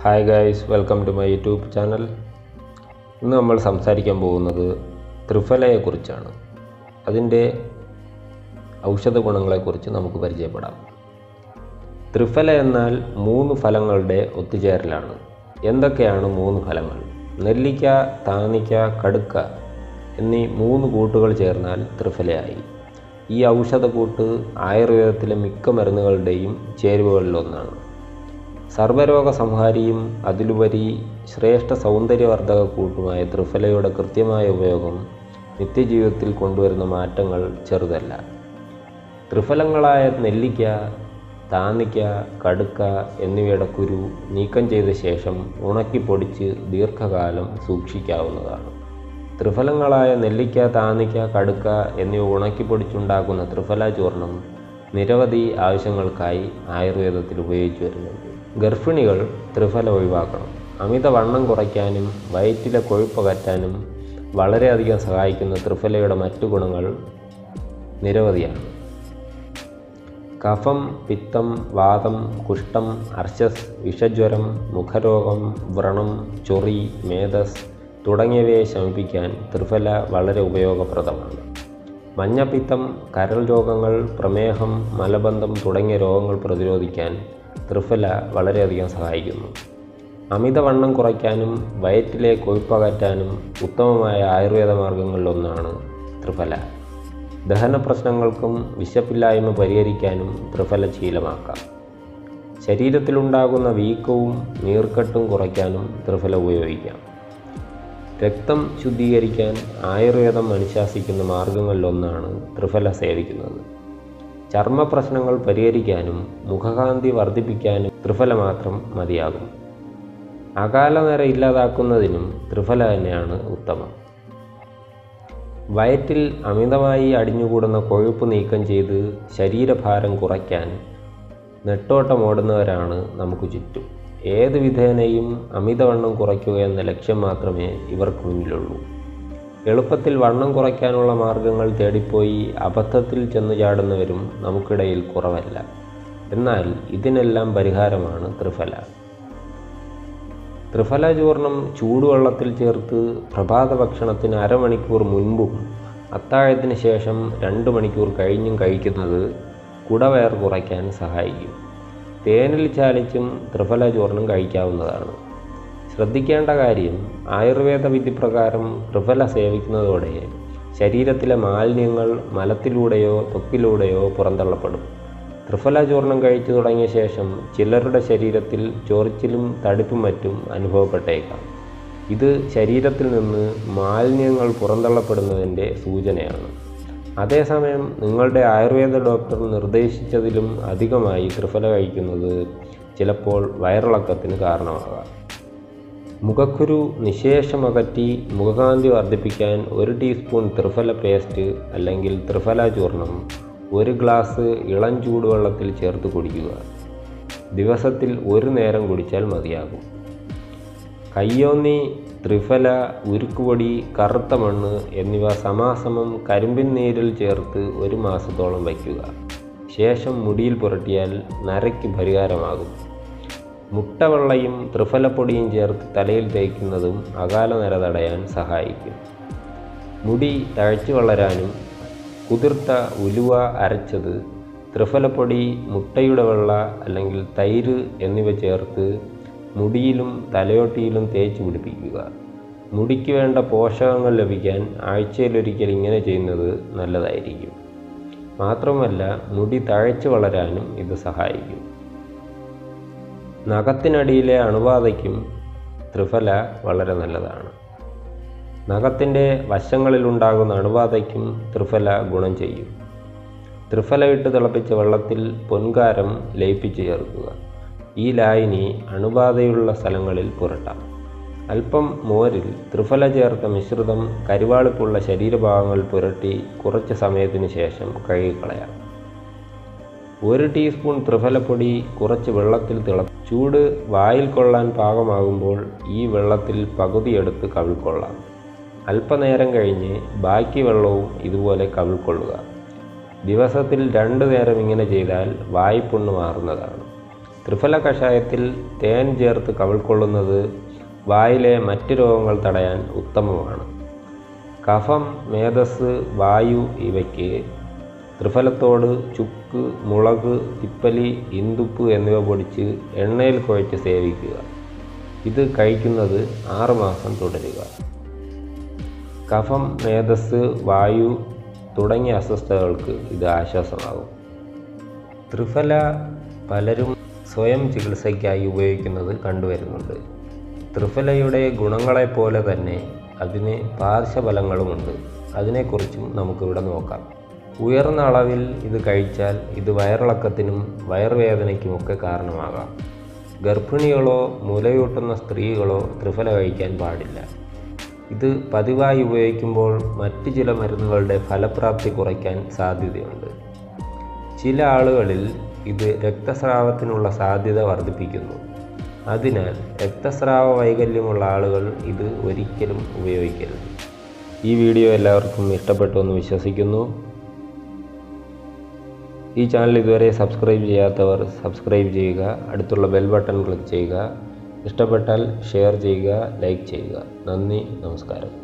hi guys welcome to my YouTube channel ഇന്ന് നമ്മൾ സംസാരിക്കാൻ പോകുന്നത് ത്രിഫലയെക്കുറിച്ചാണ് അതിൻ്റെ ഔഷധ ഗുണങ്ങളെക്കുറിച്ച് നമുക്ക് പരിചയപ്പെടാം ത്രിഫല എന്നാൽ മൂന്ന് ഫലങ്ങളുടെ ഒത്തുചേരലാണ് എന്തൊക്കെയാണ് മൂന്ന് ഫലങ്ങൾ നെല്ലിക്ക താനിക്ക കടുക്ക എന്നീ മൂന്ന് കൂട്ടുകൾ ചേർന്നാൽ ത്രിഫലയായി ഈ ഔഷധക്കൂട്ട് ആയുർവേദത്തിലെ മിക്ക മരുന്നുകളുടെയും ചേരുവകളിലൊന്നാണ് സർവ്വരോഗ സംഹാരിയും അതിലുപരി ശ്രേഷ്ഠ സൗന്ദര്യവർദ്ധക കൂട്ടുമായ ത്രിഫലയുടെ കൃത്യമായ ഉപയോഗം നിത്യജീവിതത്തിൽ കൊണ്ടുവരുന്ന മാറ്റങ്ങൾ ചെറുതല്ല ത്രിഫലങ്ങളായ നെല്ലിക്ക താന്നിക്ക കടുക്ക എന്നിവയുടെ കുരു നീക്കം ചെയ്ത ശേഷം ഉണക്കി പൊടിച്ച് ദീർഘകാലം സൂക്ഷിക്കാവുന്നതാണ് ത്രിഫലങ്ങളായ നെല്ലിക്ക താന്നിക്ക കടുക്ക എന്നിവ ഉണക്കി പൊടിച്ചുണ്ടാക്കുന്ന ത്രിഫല ചൂർണം നിരവധി ആവശ്യങ്ങൾക്കായി ആയുർവേദത്തിൽ ഉപയോഗിച്ചു വരുന്നുണ്ട് ഗർഭിണികൾ ത്രിഫല ഒഴിവാക്കണം അമിതവണ്ണം കുറയ്ക്കാനും വയറ്റിലെ കൊഴുപ്പകറ്റാനും വളരെയധികം സഹായിക്കുന്ന ത്രിഫലയുടെ മറ്റു ഗുണങ്ങൾ നിരവധിയാണ് കഫം പിത്തം വാതം കുഷ്ഠം അർശസ് വിഷജ്വരം മുഖരോഗം വ്രണം ചൊറി മേധസ് തുടങ്ങിയവയെ ശമിപ്പിക്കാൻ ത്രിഫല വളരെ ഉപയോഗപ്രദമാണ് മഞ്ഞപ്പിത്തം കരൾ രോഗങ്ങൾ പ്രമേഹം മലബന്ധം തുടങ്ങിയ രോഗങ്ങൾ പ്രതിരോധിക്കാൻ ത്രിഫല വളരെയധികം സഹായിക്കുന്നു അമിതവണ്ണം കുറയ്ക്കാനും വയറ്റിലെ കൊഴുപ്പകറ്റാനും ഉത്തമമായ ആയുർവേദ മാർഗങ്ങളിലൊന്നാണ് ത്രിഫല ദഹന പ്രശ്നങ്ങൾക്കും വിശപ്പില്ലായ്മ പരിഹരിക്കാനും ത്രിഫല ശീലമാക്കാം ശരീരത്തിലുണ്ടാകുന്ന വീക്കവും നീർക്കെട്ടും കുറയ്ക്കാനും ത്രിഫല ഉപയോഗിക്കാം രക്തം ശുദ്ധീകരിക്കാൻ ആയുർവേദം അനുശാസിക്കുന്ന മാർഗങ്ങളിലൊന്നാണ് ത്രിഫല സേവിക്കുന്നത് ചർമ്മ പ്രശ്നങ്ങൾ പരിഹരിക്കാനും മുഖകാന്തി വർദ്ധിപ്പിക്കാനും ത്രിഫല മാത്രം മതിയാകും അകാല നിര ഇല്ലാതാക്കുന്നതിനും ത്രിഫല തന്നെയാണ് ഉത്തമം വയറ്റിൽ അമിതമായി അടിഞ്ഞുകൂടുന്ന കൊഴുപ്പ് നീക്കം ചെയ്ത് ശരീരഭാരം കുറയ്ക്കാൻ നെട്ടോട്ടമോടുന്നവരാണ് നമുക്ക് ചുറ്റും ഏത് വിധേനയും അമിതവണ്ണം കുറയ്ക്കുക എന്ന ലക്ഷ്യം മാത്രമേ ഇവർക്ക് മുന്നിലുള്ളൂ എളുപ്പത്തിൽ വണ്ണം കുറയ്ക്കാനുള്ള മാർഗങ്ങൾ തേടിപ്പോയി അബദ്ധത്തിൽ ചെന്നു ചാടുന്നവരും നമുക്കിടയിൽ കുറവല്ല എന്നാൽ ഇതിനെല്ലാം പരിഹാരമാണ് ത്രിഫല ത്രിഫല ചൂർണം ചൂടുവെള്ളത്തിൽ ചേർത്ത് പ്രഭാത ഭക്ഷണത്തിന് അരമണിക്കൂർ മുൻപും അത്താഴത്തിന് ശേഷം രണ്ട് മണിക്കൂർ കഴിഞ്ഞും കഴിക്കുന്നത് കുടവയർ കുറയ്ക്കാൻ സഹായിക്കും തേനിൽ ചാലിച്ചും ത്രിഫല ചൂർണം കഴിക്കാവുന്നതാണ് ശ്രദ്ധിക്കേണ്ട കാര്യം ആയുർവേദ വിധിപ്രകാരം ത്രിഫല സേവിക്കുന്നതോടെ ശരീരത്തിലെ മാലിന്യങ്ങൾ മലത്തിലൂടെയോ ത്വക്കിലൂടെയോ പുറന്തള്ളപ്പെടും ത്രിഫല ചൂർണം കഴിച്ചു തുടങ്ങിയ ശേഷം ചിലരുടെ ശരീരത്തിൽ ചൊറിച്ചിലും തടിപ്പും മറ്റും അനുഭവപ്പെട്ടേക്കാം ഇത് ശരീരത്തിൽ നിന്ന് മാലിന്യങ്ങൾ പുറന്തള്ളപ്പെടുന്നതിൻ്റെ സൂചനയാണ് അതേസമയം നിങ്ങളുടെ ആയുർവേദ ഡോക്ടർ നിർദ്ദേശിച്ചതിലും അധികമായി ത്രിഫല കഴിക്കുന്നത് ചിലപ്പോൾ വയറിളക്കത്തിന് കാരണമാകാം മുഖക്കുരു നിശേഷമകറ്റി മുഖകാന്തി വർദ്ധിപ്പിക്കാൻ ഒരു ടീസ്പൂൺ ത്രിഫല പേസ്റ്റ് അല്ലെങ്കിൽ ത്രിഫല ചൂർണം ഒരു ഗ്ലാസ് ഇളം ചൂടുവെള്ളത്തിൽ ചേർത്ത് കുടിക്കുക ദിവസത്തിൽ ഒരു നേരം കുടിച്ചാൽ മതിയാകും കയ്യോന്നി ത്രിഫല ഉരുക്കുപൊടി കറുത്ത മണ്ണ് എന്നിവ സമാസമം കരിമ്പിൻ നീരിൽ ചേർത്ത് ഒരു മാസത്തോളം വയ്ക്കുക ശേഷം മുടിയിൽ പുരട്ടിയാൽ നരയ്ക്ക് പരിഹാരമാകും മുട്ടവെള്ളയും ത്രിഫലപ്പൊടിയും ചേർത്ത് തലയിൽ തേക്കുന്നതും അകാല നിര തടയാൻ സഹായിക്കും മുടി തഴച്ചു വളരാനും കുതിർത്ത ഉലുവ അരച്ചത് ത്രിഫലപ്പൊടി മുട്ടയുടെ വെള്ള അല്ലെങ്കിൽ തൈര് എന്നിവ ചേർത്ത് മുടിയിലും തലയോട്ടിയിലും തേച്ച് പിടിപ്പിക്കുക മുടിക്ക് വേണ്ട പോഷകങ്ങൾ ലഭിക്കാൻ ആഴ്ചയിലൊരിക്കൽ ഇങ്ങനെ ചെയ്യുന്നത് നല്ലതായിരിക്കും മാത്രമല്ല മുടി തഴച്ചു വളരാനും ഇത് സഹായിക്കും നഖത്തിനടിയിലെ അണുബാധയ്ക്കും ത്രിഫല വളരെ നല്ലതാണ് നഖത്തിൻ്റെ വശങ്ങളിലുണ്ടാകുന്ന അണുബാധയ്ക്കും ത്രിഫല ഗുണം ചെയ്യും ത്രിഫല ഇട്ട് തിളപ്പിച്ച വെള്ളത്തിൽ പൊൻകാരം ലയിപ്പിച്ച് ചേർക്കുക ഈ ലായനി അണുബാധയുള്ള സ്ഥലങ്ങളിൽ പുരട്ടാം അല്പം മോരിൽ ത്രിഫല ചേർത്ത മിശ്രിതം കരുവാളിപ്പുള്ള ശരീരഭാഗങ്ങൾ പുരട്ടി കുറച്ച് സമയത്തിന് ശേഷം കഴുകിക്കളയാം ഒരു ടീസ്പൂൺ ത്രിഫലപ്പൊടി കുറച്ച് വെള്ളത്തിൽ തിള ചൂട് വായിൽ കൊള്ളാൻ പാകമാകുമ്പോൾ ഈ വെള്ളത്തിൽ പകുതിയെടുത്ത് കവിൾക്കൊള്ളാം അല്പനേരം കഴിഞ്ഞ് ബാക്കി വെള്ളവും ഇതുപോലെ കവിൾക്കൊള്ളുക ദിവസത്തിൽ രണ്ടു നേരം ഇങ്ങനെ ചെയ്താൽ വായ്പുണ്ണ് മാറുന്നതാണ് ത്രിഫല കഷായത്തിൽ തേൻ ചേർത്ത് കവിൾക്കൊള്ളുന്നത് വായിലെ മറ്റ് രോഗങ്ങൾ തടയാൻ ഉത്തമമാണ് കഫം മേധസ് വായു ഇവയ്ക്ക് ത്രിഫലത്തോട് ചുക്ക് മുളക് തിപ്പലി ഇന്ദുപ്പ് എന്നിവ പൊടിച്ച് എണ്ണയിൽ കുഴച്ച് സേവിക്കുക ഇത് കഴിക്കുന്നത് ആറുമാസം തുടരുക കഫം മേധസ് വായു തുടങ്ങിയ അസ്വസ്ഥതകൾക്ക് ഇത് ആശ്വാസമാകും ത്രിഫല പലരും സ്വയം ചികിത്സയ്ക്കായി ഉപയോഗിക്കുന്നത് കണ്ടുവരുന്നുണ്ട് ത്രിഫലയുടെ ഗുണങ്ങളെപ്പോലെ തന്നെ അതിന് പാർശ്വഫലങ്ങളുമുണ്ട് അതിനെക്കുറിച്ചും നമുക്കിവിടെ നോക്കാം ഉയർന്ന അളവിൽ ഇത് കഴിച്ചാൽ ഇത് വയറിളക്കത്തിനും വയറുവേദനയ്ക്കുമൊക്കെ കാരണമാകാം ഗർഭിണികളോ മുലയൂട്ടുന്ന സ്ത്രീകളോ ത്രിഫല കഴിക്കാൻ പാടില്ല ഇത് പതിവായി ഉപയോഗിക്കുമ്പോൾ മറ്റ് ചില മരുന്നുകളുടെ ഫലപ്രാപ്തി കുറയ്ക്കാൻ സാധ്യതയുണ്ട് ചില ആളുകളിൽ ഇത് രക്തസ്രാവത്തിനുള്ള സാധ്യത വർദ്ധിപ്പിക്കുന്നു അതിനാൽ രക്തസ്രാവ വൈകല്യമുള്ള ആളുകൾ ഇത് ഒരിക്കലും ഉപയോഗിക്കരുത് ഈ വീഡിയോ എല്ലാവർക്കും ഇഷ്ടപ്പെട്ടു എന്ന് വിശ്വസിക്കുന്നു ഈ ചാനൽ ഇതുവരെ സബ്സ്ക്രൈബ് ചെയ്യാത്തവർ സബ്സ്ക്രൈബ് ചെയ്യുക അടുത്തുള്ള ബെൽ ബട്ടൺ ക്ലിക്ക് ചെയ്യുക ഇഷ്ടപ്പെട്ടാൽ ഷെയർ ചെയ്യുക ലൈക്ക് ചെയ്യുക നന്ദി നമസ്കാരം